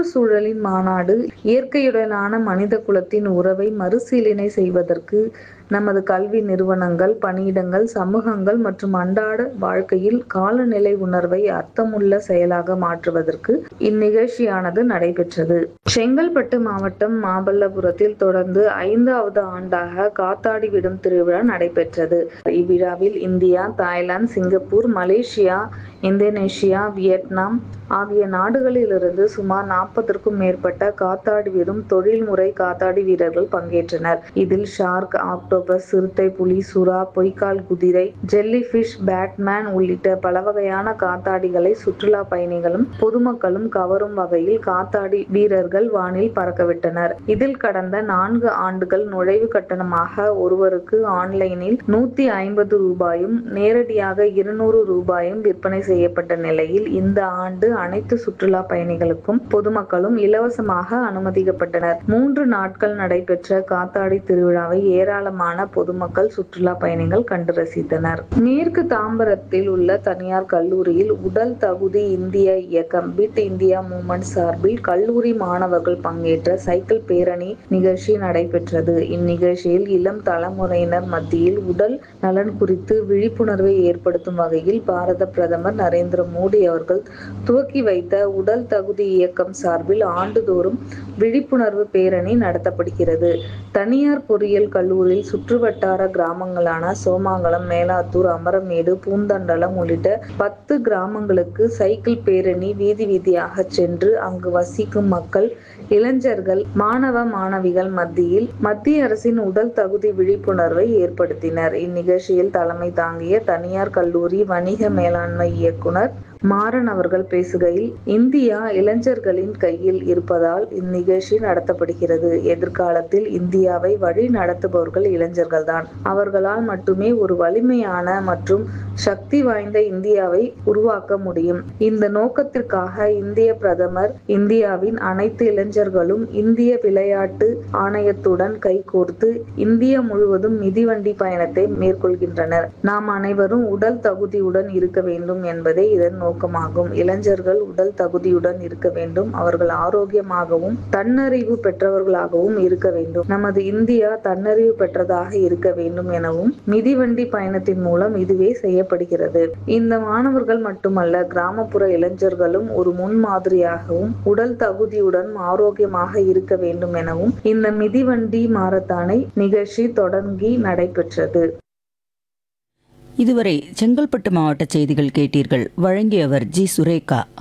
சுற்றுச்சூழலின் மாநாடு இயற்கையுடனான மனித குலத்தின் உறவை மறுசீலனை செய்வதற்கு நமது கல்வி நிறுவனங்கள் பணியிடங்கள் சமூகங்கள் மற்றும் அன்றாட வாழ்க்கையில் காலநிலை உணர்வை அர்த்தமுள்ள செயலாக மாற்றுவதற்கு இந்நிகழ்ச்சியானது நடைபெற்றது செங்கல்பட்டு மாவட்டம் மாமல்லபுரத்தில் தொடர்ந்து ஐந்தாவது ஆண்டாக காத்தாடி விடும் திருவிழா நடைபெற்றது இவ்விழாவில் India Thailand Singapore Malaysia Indonesia Vietnam ஆகிய நாடுகளிலிருந்து சுமார் நாற்பதற்கும் மேற்பட்ட காத்தாடி விடும் தொழில்முறை காத்தாடி வீரர்கள் பங்கேற்றனர் இதில் ஷார்க் ஆக்டோபஸ் சிறுத்தை புலி சுறா பொய்க்கால் குதிரை ஜெல்லி ஃபிஷ் பேட்மேன் உள்ளிட்ட பல வகையான காத்தாடிகளை சுற்றுலா பயணிகளும் பொதுமக்களும் கவரும் வகையில் காத்தாடி வீரர்கள் வானில் பறக்கவிட்டனர் இதில் கடந்த நான்கு ஆண்டுகள் நுழைவு கட்டணமாக ஒருவருக்கு ஆன்லைனில் நூத்தி ஐம்பது ரூபாயும் நேரடியாக இருநூறு ரூபாயும் விற்பனை செய்யப்பட்ட நிலையில் இந்த ஆண்டு அனைத்து சுற்றுலா பயணிகளுக்கும் பொதுமக்களும் இலவசமாக அனுமதிக்கப்பட்டனர் மூன்று நாட்கள் நடைபெற்ற காத்தாடி திருவிழாவை ஏராளமான பொதுமக்கள் சுற்றுலா பயணிகள் கண்டு ரசித்தனர் மேற்கு தாம்பரத்தில் உள்ள தனியார் கல்லூரியில் உடல் தகுதி இந்திய இயக்கம் பிட் இந்தியா மூமெண்ட் சார்பில் கல்லூரி மாணவர்கள் பங்கேற்ற சைக்கிள் பேரணி நிகழ்ச்சி நடைபெற்றது இந்நிகழ்ச்சியில் இளம் தலைமுறையினர் மத்தியில் உடல் நலன் குறித்து விழிப்புணர்வை ஏற்படுத்தும் வகையில் பாரத பிரதமர் நரேந்திர மோடி அவர்கள் துவக்கி வைத்த உடல் தகுதி இயக்கம் சார்பில் ஆண்டுதோறும் விழிப்புணர்வு பேரணி நடத்தப்படுகிறது தனியார் பொறியியல் கல்லூரியில் சுற்றுவட்டார கிராமங்களான சோமாங்கலம் மேலாத்தூர் அமரமேடு பூந்தண்டலம் உள்ளிட்ட பத்து கிராமங்களுக்கு சைக்கிள் பேரணி வீதி வீதியாக சென்று அங்கு வசிக்கும் மக்கள் இளைஞர்கள் மாணவ மாணவிகள் மத்தியில் மத்திய அரசின் உடல் தகுதி விழிப்புணர்வை ஏற்படுத்தினர் இந்நிகழ்ச்சியில் தலைமை தாங்கிய தனியார் கல்லூரி வணிக மேலாண்மை இயக்குனர் மாறன் அவர்கள் பேசுகையில் இந்தியா இளைஞர்களின் கையில் இருப்பதால் இந்நிகழ்ச்சி நடத்தப்படுகிறது எதிர்காலத்தில் இந்தியாவை வழி நடத்துபவர்கள் இளைஞர்கள்தான் அவர்களால் மட்டுமே ஒரு வலிமையான மற்றும் சக்தி வாய்ந்த இந்தியாவை உருவாக்க முடியும் இந்த நோக்கத்திற்காக இந்திய பிரதமர் இந்தியாவின் அனைத்து இளைஞர்களும் இந்திய விளையாட்டு ஆணையத்துடன் கைகோர்த்து இந்தியா முழுவதும் மிதிவண்டி பயணத்தை மேற்கொள்கின்றனர் நாம் அனைவரும் உடல் தகுதியுடன் இருக்க வேண்டும் என்பதே இதன் நோக்கமாகும் இளைஞர்கள் உடல் தகுதியுடன் இருக்க வேண்டும் அவர்கள் ஆரோக்கியமாகவும் தன்னறிவு பெற்றவர்களாகவும் இருக்க வேண்டும் நமது இந்தியா தன்னறிவு பெற்றதாக இருக்க வேண்டும் எனவும் மிதிவண்டி பயணத்தின் மூலம் இதுவே செய்யப்படுகிறது இந்த மாணவர்கள் மட்டுமல்ல கிராமப்புற இளைஞர்களும் ஒரு முன்மாதிரியாகவும் உடல் தகுதியுடன் ஆரோக்கியமாக இருக்க வேண்டும் எனவும் இந்த மிதிவண்டி மாரத்தானை நிகழ்ச்சி தொடங்கி நடைபெற்றது இதுவரை செங்கல்பட்டு மாவட்ட செய்திகள் கேட்டீர்கள் வழங்கியவர் ஜி சுரேகா